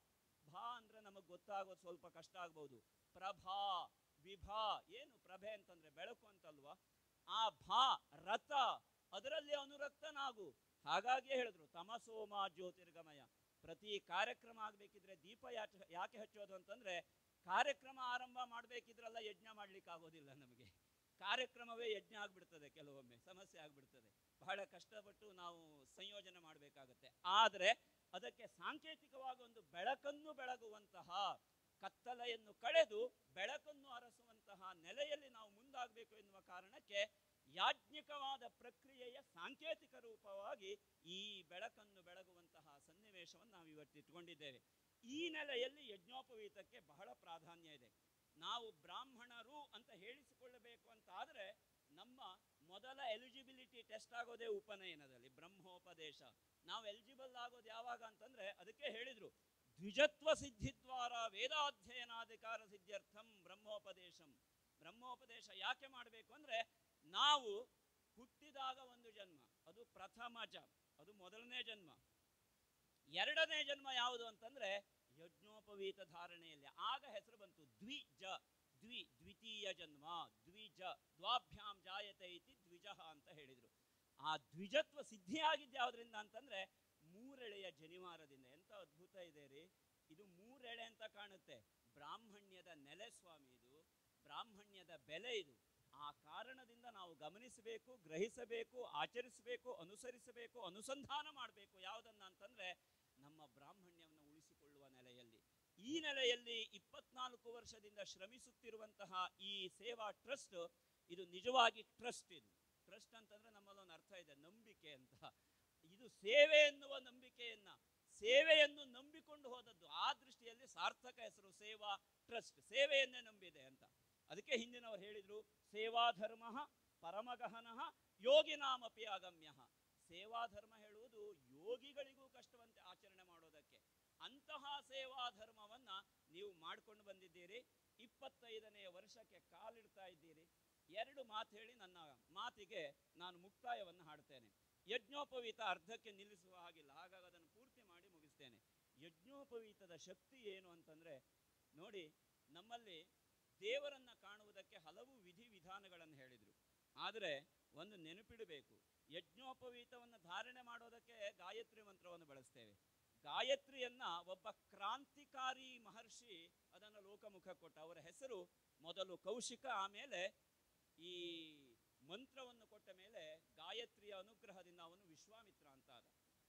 ಭಾ ಅಂದ್ರೆ ನಮಗೆ ಗೊತ್ತಾಗೋದು ಸ್ವಲ್ಪ ಕಷ್ಟ ಆಗ್ಬಹುದು ಪ್ರಭಾ ವಿಭಾ ಏನು ಪ್ರಭೆ ಅಂತಂದ್ರೆ ಬೆಳಕು ಅಂತಲ್ವಾ ಆ ಭಾ ರಥ ಅದರಲ್ಲಿ ಅನುರಕ್ತನಾಗು ಹಾಗಾಗಿ ಹೇಳಿದ್ರು ತಮಸೋಮ ಜ್ಯೋತಿರ್ಗಮಯ ಪ್ರತಿ ಕಾರ್ಯಕ್ರಮ ಆಗ್ಬೇಕಿದ್ರೆ ದೀಪ ಯಾಕೆ ಯಾಕೆ ಹಚ್ಚೋದು ಅಂತಂದ್ರೆ ಕಾರ್ಯಕ್ರಮ ಆರಂಭ ಮಾಡ್ಬೇಕಿದ್ರೆಲ್ಲ ಯಜ್ಞ ಮಾಡ್ಲಿಕ್ಕೆ ಆಗೋದಿಲ್ಲ ನಮಗೆ ಕಾರ್ಯಕ್ರಮವೇ ಯಜ್ಞ ಆಗ್ಬಿಡ್ತದೆ ಕೆಲವೊಮ್ಮೆ ಸಮಸ್ಯೆ ಆಗ್ಬಿಡ್ತದೆ ಬಹಳ ಕಷ್ಟಪಟ್ಟು ನಾವು ಸಂಯೋಜನೆ ಮಾಡಬೇಕಾಗತ್ತೆ ಆದರೆ ಅದಕ್ಕೆ ಸಾಂಕೇತಿಕವಾಗಿ ಒಂದು ಬೆಳಕನ್ನು ಬೆಳಗುವಂತಹ ಕತ್ತಲೆಯನ್ನು ಕಳೆದು ಬೆಳಕನ್ನು ಅರಸುವಂತಹ ನೆಲೆಯಲ್ಲಿ ನಾವು ಮುಂದಾಗಬೇಕು ಎನ್ನುವ ಕಾರಣಕ್ಕೆ ಯಾಜ್ಞಿಕವಾದ ಪ್ರಕ್ರಿಯೆಯ ಸಾಂಕೇತಿಕ ರೂಪವಾಗಿ ಈ ಬೆಳಕನ್ನು ಬೆಳಗುವಂತಹ ಸನ್ನಿವೇಶವನ್ನು ನಾವು ಇವತ್ತು ಇಟ್ಕೊಂಡಿದ್ದೇವೆ ಈ ನೆಲೆಯಲ್ಲಿ ಯಜ್ಞೋಪವೀತಕ್ಕೆ ಬಹಳ ಪ್ರಾಧಾನ್ಯ ಇದೆ ನಾವು ಬ್ರಾಹ್ಮಣರು ಅಂತ ಹೇಳಿಸಿಕೊಳ್ಳಬೇಕು ಅಂತ ಆದರೆ ನಮ್ಮ ಮೊದಲ ಎಲಿಜಿಬಿಲಿಟಿ ಟೆಸ್ಟ್ ಆಗೋದೇ ಉಪನಯನದಲ್ಲಿ ಬ್ರಹ್ಮೋಪದೇಶ ನಾವು ಎಲಿಜಿಬಲ್ ಆಗೋದು ಯಾವಾಗ ಅಂತಂದ್ರೆ ಅದಕ್ಕೆ ಹೇಳಿದ್ರು ದ್ವಿಜತ್ವ ಸಿದ್ಧಿದ್ವಾರ ವೇದಾಧ್ಯಯನಾಧಿಕಾರ ಸಿದ್ಧ್ಯರ್ಥಂ ಬ್ರಹ್ಮೋಪದೇಶಂ ಬ್ರಹ್ಮೋಪದೇಶ ಯಾಕೆ ಮಾಡಬೇಕು ಅಂದ್ರೆ ನಾವು ಹುಟ್ಟಿದಾಗ ಒಂದು ಜನ್ಮ ಅದು ಪ್ರಥಮ ಜ ಅದು ಮೊದಲನೇ ಜನ್ಮ ಎರಡನೇ ಜನ್ಮ ಯಾವುದು ಅಂತಂದ್ರೆ ಯಜ್ಞೋಪವೀತ ಧಾರಣೆಯಲ್ಲಿ ಆಗ ಹೆಸರು ಬಂತು ದ್ವಿಜ ದ್ವಿ ದ್ವಿತೀಯ ಜನ್ಮ ದ್ವಿಜ ದ್ವಾಭ್ಯಾಂ ಜಾಯತೆ ಇತಿ ದ್ವಿಜ ಅಂತ ಹೇಳಿದ್ರು ಆ ದ್ವಿಜತ್ವ ಸಿದ್ಧಿಯಾಗಿದ್ದು ಯಾವ್ದ್ರಿಂದ ಅಂತಂದ್ರೆ ಮೂರೆಳೆಯ ಜನಿವಾರದಿಂದ ಎಂತ ಅದ್ಭುತ ಇದೆ ರೀ ಇದು ಮೂರೆಳೆ ಅಂತ ಕಾಣುತ್ತೆ ಬ್ರಾಹ್ಮಣ್ಯದ ನೆಲೆ ಸ್ವಾಮಿ ಇದು ಬ್ರಾಹ್ಮಣ್ಯದ ಬೆಲೆ ಇದು ಆ ಕಾರಣದಿಂದ ನಾವು ಗಮನಿಸಬೇಕು ಗ್ರಹಿಸಬೇಕು ಆಚರಿಸಬೇಕು ಅನುಸರಿಸಬೇಕು ಅನುಸಂಧಾನ ಮಾಡಬೇಕು ಯಾವುದನ್ನ ಅಂತಂದ್ರೆ ನಮ್ಮ ಬ್ರಾಹ್ಮಣ್ಯವನ್ನು ಉಳಿಸಿಕೊಳ್ಳುವ ನೆಲೆಯಲ್ಲಿ ಈ ನೆಲೆಯಲ್ಲಿ ಇಪ್ಪತ್ನಾಲ್ಕು ವರ್ಷದಿಂದ ಶ್ರಮಿಸುತ್ತಿರುವಂತಹ ಈ ಸೇವಾ ಟ್ರಸ್ಟ್ ಇದು ನಿಜವಾಗಿ ಟ್ರಸ್ಟ್ ಇದು ಟ್ರಸ್ಟ್ ಅಂತಂದ್ರೆ ನಮ್ಮಲ್ಲೊಂದು ಅರ್ಥ ಇದೆ ನಂಬಿಕೆ ಅಂತ ಇದು ಸೇವೆ ಎನ್ನುವ ನಂಬಿಕೆಯನ್ನ ಸೇವೆಯನ್ನು ನಂಬಿಕೊಂಡು ಹೋದದ್ದು ಆ ದೃಷ್ಟಿಯಲ್ಲಿ ಸಾರ್ಥಕ ಹೆಸರು ಸೇವಾ ಟ್ರಸ್ಟ್ ಸೇವೆಯನ್ನೇ ನಂಬಿದೆ ಅಂತ ಅದಕ್ಕೆ ಹಿಂದಿನವರು ಹೇಳಿದ್ರು ಸೇವಾ ಧರ್ಮ ಪರಮಗಹನ ಯೋಗಿನಾಮಪಿ ಅಗಮ್ಯ ಸೇವಾ ಧರ್ಮ ಹೇಳುವುದು ಯೋಗಿಗಳಿಗೂ ಕಷ್ಟವಂತೆ ಆಚರಣೆ ಮಾಡೋದಕ್ಕೆ ಅಂತಹ ಸೇವಾ ಧರ್ಮವನ್ನ ನೀವು ಮಾಡ್ಕೊಂಡು ಬಂದಿದ್ದೀರಿ ಇಪ್ಪತ್ತೈದನೆಯ ವರ್ಷಕ್ಕೆ ಕಾಲಿಡ್ತಾ ಇದ್ದೀರಿ ಎರಡು ಮಾತು ಹೇಳಿ ನನ್ನ ಮಾತಿಗೆ ನಾನು ಮುಕ್ತಾಯವನ್ನು ಹಾಡ್ತೇನೆ ಯಜ್ಞೋಪವೀತ ಅರ್ಧಕ್ಕೆ ನಿಲ್ಲಿಸುವ ಹಾಗಿಲ್ಲ ಹಾಗಾಗಿ ಅದನ್ನು ಪೂರ್ತಿ ಮಾಡಿ ಮುಗಿಸ್ತೇನೆ ಯಜ್ಞೋಪವೀತದ ಶಕ್ತಿ ಏನು ಅಂತಂದ್ರೆ ನೋಡಿ ನಮ್ಮಲ್ಲಿ ದೇವರನ್ನ ಕಾಣುವುದಕ್ಕೆ ಹಲವು ವಿಧಿ ವಿಧಾನಗಳನ್ನು ಹೇಳಿದ್ರು ಆದರೆ ಒಂದು ನೆನಪಿಡಬೇಕು ಯಜ್ಞೋಪವೀತವನ್ನು ಧಾರಣೆ ಮಾಡೋದಕ್ಕೆ ಗಾಯತ್ರಿ ಮಂತ್ರವನ್ನು ಬಳಸ್ತೇವೆ ಗಾಯತ್ರಿಯನ್ನ ಒಬ್ಬ ಕ್ರಾಂತಿಕಾರಿ ಮಹರ್ಷಿ ಅದನ್ನು ಲೋಕಮುಖ ಕೊಟ್ಟ ಅವರ ಹೆಸರು ಮೊದಲು ಕೌಶಿಕ ಆಮೇಲೆ ಈ ಮಂತ್ರವನ್ನು ಕೊಟ್ಟ ಮೇಲೆ ಗಾಯತ್ರಿಯ ಅನುಗ್ರಹದಿಂದ ಅವನು ವಿಶ್ವಾಮಿತ್ರ ಅಂತ ಆದ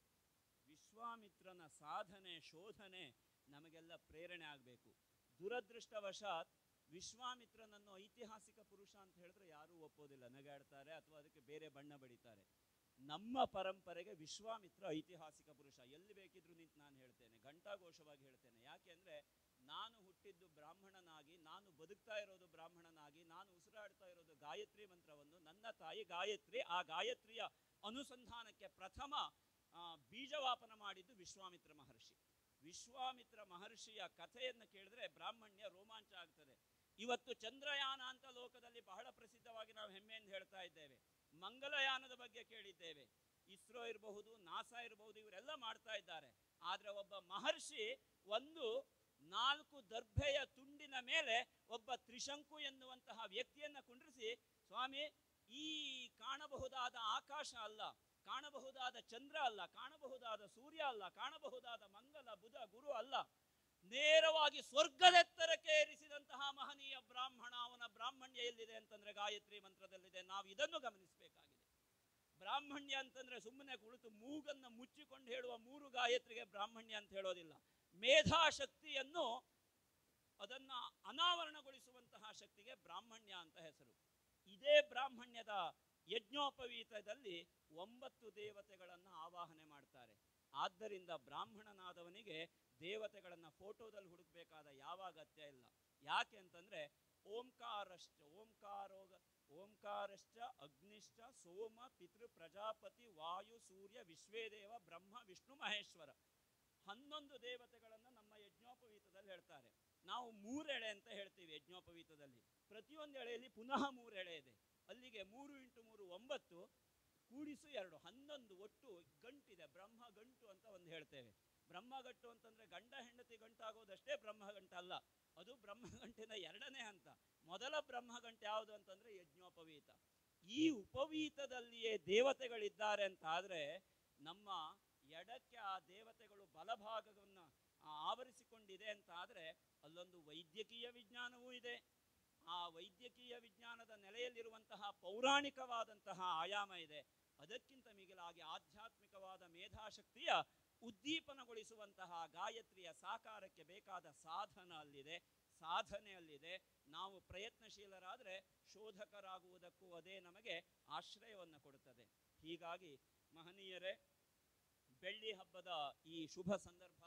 ವಿಶ್ವಾಮಿತ್ರನ ಸಾಧನೆ ಶೋಧನೆ ನಮಗೆಲ್ಲ ಪ್ರೇರಣೆ ಆಗಬೇಕು ದುರದೃಷ್ಟವಶಾತ್ ವಿಶ್ವಾಮಿತ್ರನನ್ನು ಐತಿಹಾಸಿಕ ಪುರುಷ ಅಂತ ಹೇಳಿದ್ರೆ ಯಾರೂ ಒಪ್ಪೋದಿಲ್ಲ ನಗಾಡ್ತಾರೆ ಅಥವಾ ಅದಕ್ಕೆ ಬೇರೆ ಬಣ್ಣ ಬಡಿತಾರೆ ನಮ್ಮ ಪರಂಪರೆಗೆ ವಿಶ್ವಾಮಿತ್ರ ಐತಿಹಾಸಿಕ ಪುರುಷ ಎಲ್ಲಿ ಬೇಕಿದ್ರು ನಿಂತು ನಾನು ಹೇಳ್ತೇನೆ ಘಂಟಾಘೋಷವಾಗಿ ಹೇಳ್ತೇನೆ ಯಾಕೆ ಅಂದ್ರೆ ನಾನು ಹುಟ್ಟಿದ್ದು ಬ್ರಾಹ್ಮಣನಾಗಿ ನಾನು ಬದುಕ್ತಾ ಇರೋದು ಬ್ರಾಹ್ಮಣನಾಗಿ ನಾನು ಉಸಿರಾಡ್ತಾ ಇರೋದು ಗಾಯತ್ರಿ ಮಂತ್ರವನ್ನು ನನ್ನ ತಾಯಿ ಗಾಯತ್ರಿ ಆ ಗಾಯತ್ರಿಯ ಅನುಸಂಧಾನಕ್ಕೆ ಪ್ರಥಮ ಆ, ಬೀಜವಾಪನ ಮಾಡಿದ್ದು ವಿಶ್ವಾಮಿತ್ರ ಮಹರ್ಷಿ ವಿಶ್ವಾಮಿತ್ರ ಮಹರ್ಷಿಯ ಕಥೆಯನ್ನು ಕೇಳಿದ್ರೆ ಬ್ರಾಹ್ಮಣ್ಯ ರೋಮಾಂಚ ಆಗ್ತದೆ ಇವತ್ತು ಚಂದ್ರಯಾನ ಅಂತ ಲೋಕದಲ್ಲಿ ಬಹಳ ಪ್ರಸಿದ್ಧವಾಗಿ ನಾವು ಹೆಮ್ಮೆಯಿಂದ ಹೇಳ್ತಾ ಇದ್ದೇವೆ ಮಂಗಲಯಾನದ ಬಗ್ಗೆ ಕೇಳಿದ್ದೇವೆ ಇಸ್ರೋ ಇರಬಹುದು ನಾಸಾ ಇರಬಹುದು ಇವರೆಲ್ಲ ಮಾಡ್ತಾ ಇದ್ದಾರೆ ಆದ್ರೆ ಒಬ್ಬ ಮಹರ್ಷಿ ಒಂದು ನಾಲ್ಕು ದರ್ಭೆಯ ತುಂಡಿನ ಮೇಲೆ ಒಬ್ಬ ತ್ರಿಶಂಕು ಎನ್ನುವಂತಹ ವ್ಯಕ್ತಿಯನ್ನ ಕುಂಡ್ರಿಸಿ ಸ್ವಾಮಿ ಈ ಕಾಣಬಹುದಾದ ಆಕಾಶ ಅಲ್ಲ ಕಾಣಬಹುದಾದ ಚಂದ್ರ ಅಲ್ಲ ಕಾಣಬಹುದಾದ ಸೂರ್ಯ ಅಲ್ಲ ಕಾಣಬಹುದಾದ ಮಂಗಲ ಬುಧ ಗುರು ಅಲ್ಲ ನೇರವಾಗಿ ಸ್ವರ್ಗದೆತ್ತರಕ್ಕೆ ಏರಿಸಿದಂತಹ ಮಹನೀಯ ಬ್ರಾಹ್ಮಣ ಅವನ ಬ್ರಾಹ್ಮಣ್ಯ ಎಲ್ಲಿದೆ ಅಂತಂದ್ರೆ ಗಾಯತ್ರಿ ಮಂತ್ರದಲ್ಲಿದೆ ನಾವು ಇದನ್ನು ಗಮನಿಸಬೇಕಾಗಿದೆ ಬ್ರಾಹ್ಮಣ್ಯ ಅಂತಂದ್ರೆ ಸುಮ್ಮನೆ ಕುಳಿತು ಮೂಗನ್ನ ಮುಚ್ಚಿಕೊಂಡು ಹೇಳುವ ಮೂರು ಗಾಯತ್ರಿಗೆ ಬ್ರಾಹ್ಮಣ್ಯ ಅಂತ ಹೇಳೋದಿಲ್ಲ ಮೇಧಾಶಕ್ತಿಯನ್ನು ಅದನ್ನ ಅನಾವರಣಗೊಳಿಸುವಂತಹ ಶಕ್ತಿಗೆ ಬ್ರಾಹ್ಮಣ್ಯ ಅಂತ ಹೆಸರು ಇದೇ ಬ್ರಾಹ್ಮಣ್ಯದ ಯಜ್ಞೋಪವೀತದಲ್ಲಿ ಒಂಬತ್ತು ದೇವತೆಗಳನ್ನ ಆವಾಹನೆ ಮಾಡ್ತಾರೆ ಆದ್ದರಿಂದ ಬ್ರಾಹ್ಮಣನಾದವನಿಗೆ ದೇವತೆಗಳನ್ನ ಫೋಟೋದಲ್ಲಿ ಹುಡುಕ್ಬೇಕಾದ ಯಾವ ಅಗತ್ಯ ಇಲ್ಲ ಯಾಕೆ ಅಂತಂದ್ರೆ ಓಂಕಾರಶ್ಚ ಓಂಕಾರೋಗ ಓಂಕಾರಶ್ಚ ಅಗ್ನಿಶ್ಚ ಸೋಮ ಪಿತೃ ಪ್ರಜಾಪತಿ ವಾಯು ಸೂರ್ಯ ವಿಶ್ವೇದೇವ ಬ್ರಹ್ಮ ವಿಷ್ಣು ಮಹೇಶ್ವರ ಹನ್ನೊಂದು ದೇವತೆಗಳನ್ನ ನಮ್ಮ ಯಜ್ಞೋಪವೀತದಲ್ಲಿ ಹೇಳ್ತಾರೆ ನಾವು ಮೂರೆಳೆ ಅಂತ ಹೇಳ್ತೀವಿ ಯಜ್ಞೋಪವೀತದಲ್ಲಿ ಪ್ರತಿಯೊಂದು ಎಳೆಯಲ್ಲಿ ಪುನಃ ಮೂರು ಎಳೆ ಇದೆ ಅಲ್ಲಿಗೆ ಮೂರು ಇಂಟು ಮೂರು ಒಂಬತ್ತು ಕೂಡಿಸು ಎರಡು ಹನ್ನೊಂದು ಒಟ್ಟು ಗಂಟಿದೆ ಬ್ರಹ್ಮ ಗಂಟು ಅಂತ ಒಂದು ಹೇಳ್ತೇವೆ ಬ್ರಹ್ಮಗಂಟು ಅಂತಂದ್ರೆ ಗಂಡ ಹೆಂಡತಿ ಗಂಟಾಗೋದಷ್ಟೇ ಬ್ರಹ್ಮಗಂಟ ಅಲ್ಲ ಅದು ಬ್ರಹ್ಮಗಂಟಿನ ಎರಡನೇ ಹಂತ ಮೊದಲ ಬ್ರಹ್ಮಗಂಟೆ ಯಾವುದು ಅಂತಂದ್ರೆ ಯಜ್ಞೋಪವೀತ ಈ ಉಪವೀತದಲ್ಲಿಯೇ ದೇವತೆಗಳಿದ್ದಾರೆ ಅಂತ ಆದ್ರೆ ನಮ್ಮ ಎಡಕ್ಕೆ ಆ ದೇವತೆಗಳು ಬಲಭಾಗವನ್ನ ಆ, ಆವರಿಸಿಕೊಂಡಿದೆ ಅಂತ ಆದ್ರೆ ಅಲ್ಲೊಂದು ವೈದ್ಯಕೀಯ ವಿಜ್ಞಾನವೂ ಇದೆ ಆ ವೈದ್ಯಕೀಯ ವಿಜ್ಞಾನದ ನೆಲೆಯಲ್ಲಿರುವಂತಹ ಪೌರಾಣಿಕವಾದಂತಹ ಆಯಾಮ ಇದೆ ಅದಕ್ಕಿಂತ ಮಿಗಿಲಾಗಿ ಆಧ್ಯಾತ್ಮಿಕವಾದ ಮೇಧಾಶಕ್ತಿಯ ಉದ್ದೀಪನಗೊಳಿಸುವಂತಹ ಗಾಯತ್ರಿಯ ಸಾಕಾರಕ್ಕೆ ಬೇಕಾದ ಸಾಧನ ಅಲ್ಲಿದೆ ಸಾಧನೆ ಅಲ್ಲಿದೆ ನಾವು ಪ್ರಯತ್ನಶೀಲರಾದರೆ ಶೋಧಕರಾಗುವುದಕ್ಕೂ ಅದೇ ನಮಗೆ ಆಶ್ರಯವನ್ನು ಕೊಡುತ್ತದೆ ಹೀಗಾಗಿ ಮಹನೀಯರೇ ಬೆಳ್ಳಿ ಹಬ್ಬದ ಈ ಶುಭ ಸಂದರ್ಭ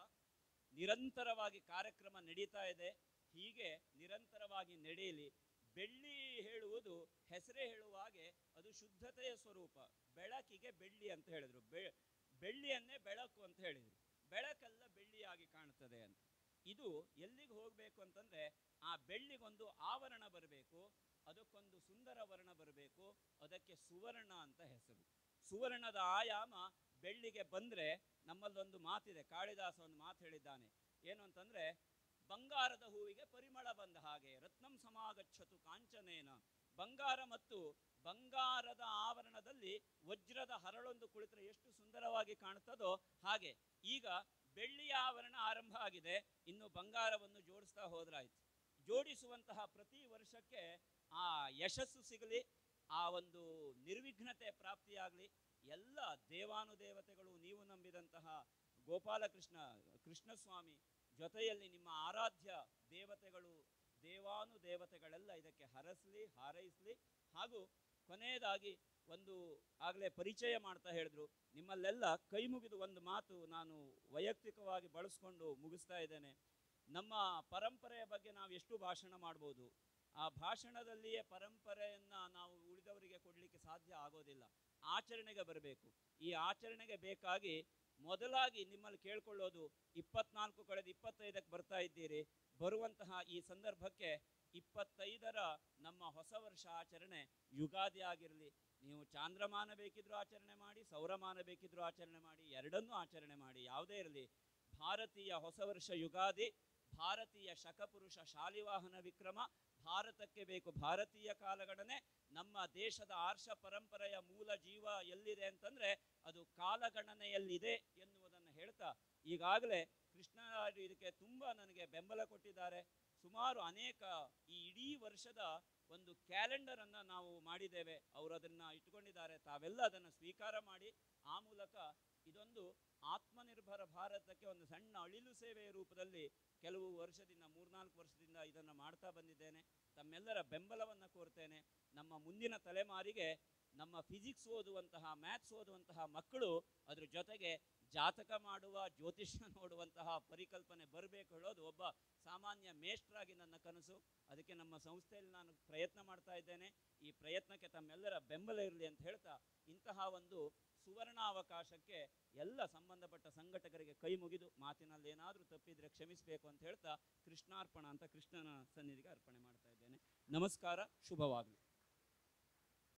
ನಿರಂತರವಾಗಿ ಕಾರ್ಯಕ್ರಮ ನಡೀತಾ ಇದೆ ಹೀಗೆ ನಿರಂತರವಾಗಿ ನಡೆಯಲಿ ಬೆಳ್ಳಿ ಹೇಳುವುದು ಹೆಸರೇ ಹೇಳುವ ಹಾಗೆ ಅದು ಶುದ್ಧತೆಯ ಸ್ವರೂಪ ಬೆಳಕಿಗೆ ಬೆಳ್ಳಿ ಅಂತ ಹೇಳಿದ್ರು ಬೆ ಬೆಳ್ಳಿಯನ್ನೇ ಬೆಳಕು ಅಂತ ಹೇಳಿದ್ರು ಬೆಳಕೆಲ್ಲ ಬೆಳ್ಳಿಯಾಗಿ ಕಾಣುತ್ತದೆ ಅಂತ ಇದು ಎಲ್ಲಿಗೆ ಹೋಗಬೇಕು ಅಂತಂದ್ರೆ ಆ ಬೆಳ್ಳಿಗೊಂದು ಆವರಣ ಬರಬೇಕು ಅದಕ್ಕೊಂದು ಸುಂದರ ವರ್ಣ ಬರಬೇಕು ಅದಕ್ಕೆ ಸುವರ್ಣ ಅಂತ ಹೆಸರು ಸುವರ್ಣದ ಆಯಾಮ ಬೆಳ್ಳಿಗೆ ಬಂದ್ರೆ ನಮ್ಮಲ್ಲೊಂದು ಮಾತಿದೆ ಕಾಳಿದಾಸ ಒಂದು ಮಾತು ಹೇಳಿದ್ದಾನೆ ಏನು ಅಂತಂದ್ರೆ ಬಂಗಾರದ ಹೂವಿಗೆ ಪರಿಮಳ ಬಂದ ಹಾಗೆ ರತ್ನಂ ಸಮಾಗಚ್ಚತು ಕಾಂಚನೇನ ಬಂಗಾರ ಮತ್ತು ಬಂಗಾರದ ಆವರಣದಲ್ಲಿ ವಜ್ರದ ಹರಳೊಂದು ಕುಳಿತರೆ ಎಷ್ಟು ಸುಂದರವಾಗಿ ಕಾಣುತ್ತದೋ ಹಾಗೆ ಈಗ ಬೆಳ್ಳಿಯ ಆವರಣ ಆರಂಭ ಆಗಿದೆ ಇನ್ನು ಬಂಗಾರವನ್ನು ಜೋಡಿಸ್ತಾ ಹೋದ್ರಾಯ್ತು ಜೋಡಿಸುವಂತಹ ಪ್ರತಿ ವರ್ಷಕ್ಕೆ ಆ ಯಶಸ್ಸು ಸಿಗಲಿ ಆ ಒಂದು ನಿರ್ವಿಘ್ನತೆ ಪ್ರಾಪ್ತಿಯಾಗಲಿ ಎಲ್ಲ ದೇವಾನುದೇವತೆಗಳು ನೀವು ನಂಬಿದಂತಹ ಗೋಪಾಲಕೃಷ್ಣ ಕೃಷ್ಣಸ್ವಾಮಿ ಜೊತೆಯಲ್ಲಿ ನಿಮ್ಮ ಆರಾಧ್ಯ ದೇವತೆಗಳು ದೇವಾನು ದೇವತೆಗಳೆಲ್ಲ ಇದಕ್ಕೆ ಹರಸಲಿ ಹಾರೈಸಲಿ ಹಾಗೂ ಕೊನೆಯದಾಗಿ ಒಂದು ಆಗಲೇ ಪರಿಚಯ ಮಾಡ್ತಾ ಹೇಳಿದ್ರು ನಿಮ್ಮಲ್ಲೆಲ್ಲ ಕೈ ಮುಗಿದು ಒಂದು ಮಾತು ನಾನು ವೈಯಕ್ತಿಕವಾಗಿ ಬಳಸ್ಕೊಂಡು ಮುಗಿಸ್ತಾ ಇದ್ದೇನೆ ನಮ್ಮ ಪರಂಪರೆಯ ಬಗ್ಗೆ ನಾವು ಎಷ್ಟು ಭಾಷಣ ಮಾಡ್ಬೋದು ಆ ಭಾಷಣದಲ್ಲಿಯೇ ಪರಂಪರೆಯನ್ನ ನಾವು ಉಳಿದವರಿಗೆ ಕೊಡಲಿಕ್ಕೆ ಸಾಧ್ಯ ಆಗೋದಿಲ್ಲ ಆಚರಣೆಗೆ ಬರಬೇಕು ಈ ಆಚರಣೆಗೆ ಬೇಕಾಗಿ ಮೊದಲಾಗಿ ನಿಮ್ಮಲ್ಲಿ ಕೇಳ್ಕೊಳ್ಳೋದು ಇಪ್ಪತ್ನಾಲ್ಕು ಕಳೆದ ಇಪ್ಪತ್ತೈದಕ್ಕೆ ಬರ್ತಾ ಇದ್ದೀರಿ ಬರುವಂತಹ ಈ ಸಂದರ್ಭಕ್ಕೆ ಇಪ್ಪತ್ತೈದರ ನಮ್ಮ ಹೊಸ ವರ್ಷ ಆಚರಣೆ ಯುಗಾದಿ ಆಗಿರಲಿ ನೀವು ಚಾಂದ್ರಮಾನ ಬೇಕಿದ್ರೂ ಆಚರಣೆ ಮಾಡಿ ಸೌರಮಾನ ಬೇಕಿದ್ರೂ ಆಚರಣೆ ಮಾಡಿ ಎರಡನ್ನೂ ಆಚರಣೆ ಮಾಡಿ ಯಾವುದೇ ಇರಲಿ ಭಾರತೀಯ ಹೊಸ ವರ್ಷ ಯುಗಾದಿ ಭಾರತೀಯ ಶಕಪುರುಷ ಶಾಲಿವಾಹನ ವಿಕ್ರಮ ಭಾರತಕ್ಕೆ ಬೇಕು ಭಾರತೀಯ ಕಾಲಗಣನೆ ನಮ್ಮ ದೇಶದ ಆರ್ಷ ಪರಂಪರೆಯ ಮೂಲ ಜೀವ ಎಲ್ಲಿದೆ ಅಂತಂದ್ರೆ ಅದು ಕಾಲಗಣನೆಯಲ್ಲಿದೆ ಎನ್ನುವುದನ್ನು ಹೇಳ್ತಾ ಈಗಾಗಲೇ ಕೃಷ್ಣರಾಜು ಇದಕ್ಕೆ ತುಂಬಾ ನನಗೆ ಬೆಂಬಲ ಕೊಟ್ಟಿದ್ದಾರೆ ಸುಮಾರು ಅನೇಕ ಈ ಇಡೀ ವರ್ಷದ ಒಂದು ಕ್ಯಾಲೆಂಡರ್ ಅನ್ನ ನಾವು ಮಾಡಿದ್ದೇವೆ ಅವರು ಅದನ್ನ ಇಟ್ಕೊಂಡಿದ್ದಾರೆ ತಾವೆಲ್ಲ ಅದನ್ನು ಸ್ವೀಕಾರ ಮಾಡಿ ಆ ಮೂಲಕ ಇದೊಂದು ಆತ್ಮನಿರ್ಭರ ಭಾರತಕ್ಕೆ ಒಂದು ಸಣ್ಣ ಅಳಿಲು ಸೇವೆಯ ರೂಪದಲ್ಲಿ ಕೆಲವು ವರ್ಷದಿಂದ ಮೂರ್ನಾಲ್ಕು ವರ್ಷದಿಂದ ಇದನ್ನು ಮಾಡ್ತಾ ಬಂದಿದ್ದೇನೆ ತಮ್ಮೆಲ್ಲರ ಬೆಂಬಲವನ್ನು ಕೋರ್ತೇನೆ ನಮ್ಮ ಮುಂದಿನ ತಲೆಮಾರಿಗೆ ನಮ್ಮ ಫಿಸಿಕ್ಸ್ ಓದುವಂತಹ ಮ್ಯಾಥ್ಸ್ ಓದುವಂತಹ ಮಕ್ಕಳು ಅದ್ರ ಜೊತೆಗೆ ಜಾತಕ ಮಾಡುವ ಜ್ಯೋತಿಷ್ಯ ನೋಡುವಂತಹ ಪರಿಕಲ್ಪನೆ ಬರಬೇಕು ಹೇಳೋದು ಒಬ್ಬ ಸಾಮಾನ್ಯ ಮೇಷ್ಟ್ರಾಗಿ ನನ್ನ ಕನಸು ಅದಕ್ಕೆ ನಮ್ಮ ಸಂಸ್ಥೆಯಲ್ಲಿ ನಾನು ಪ್ರಯತ್ನ ಮಾಡ್ತಾ ಇದ್ದೇನೆ ಈ ಪ್ರಯತ್ನಕ್ಕೆ ತಮ್ಮೆಲ್ಲರ ಬೆಂಬಲ ಇರಲಿ ಅಂತ ಹೇಳ್ತಾ ಇಂತಹ ಒಂದು ಸುವರ್ಣಾವಕಾಶಕ್ಕೆ ಎಲ್ಲ ಸಂಬಂಧಪಟ್ಟ ಸಂಘಟಕರಿಗೆ ಕೈ ಮುಗಿದು ಮಾತಿನಲ್ಲಿ ಏನಾದರೂ ತಪ್ಪಿದ್ರೆ ಕ್ಷಮಿಸಬೇಕು ಅಂತ ಹೇಳ್ತಾ ಕೃಷ್ಣಾರ್ಪಣ ಅಂತ ಕೃಷ್ಣನ ಸನ್ನಿಧಿಗೆ ಅರ್ಪಣೆ ಮಾಡ್ತಾ ಇದ್ದೇನೆ ನಮಸ್ಕಾರ ಶುಭವಾಗಲಿ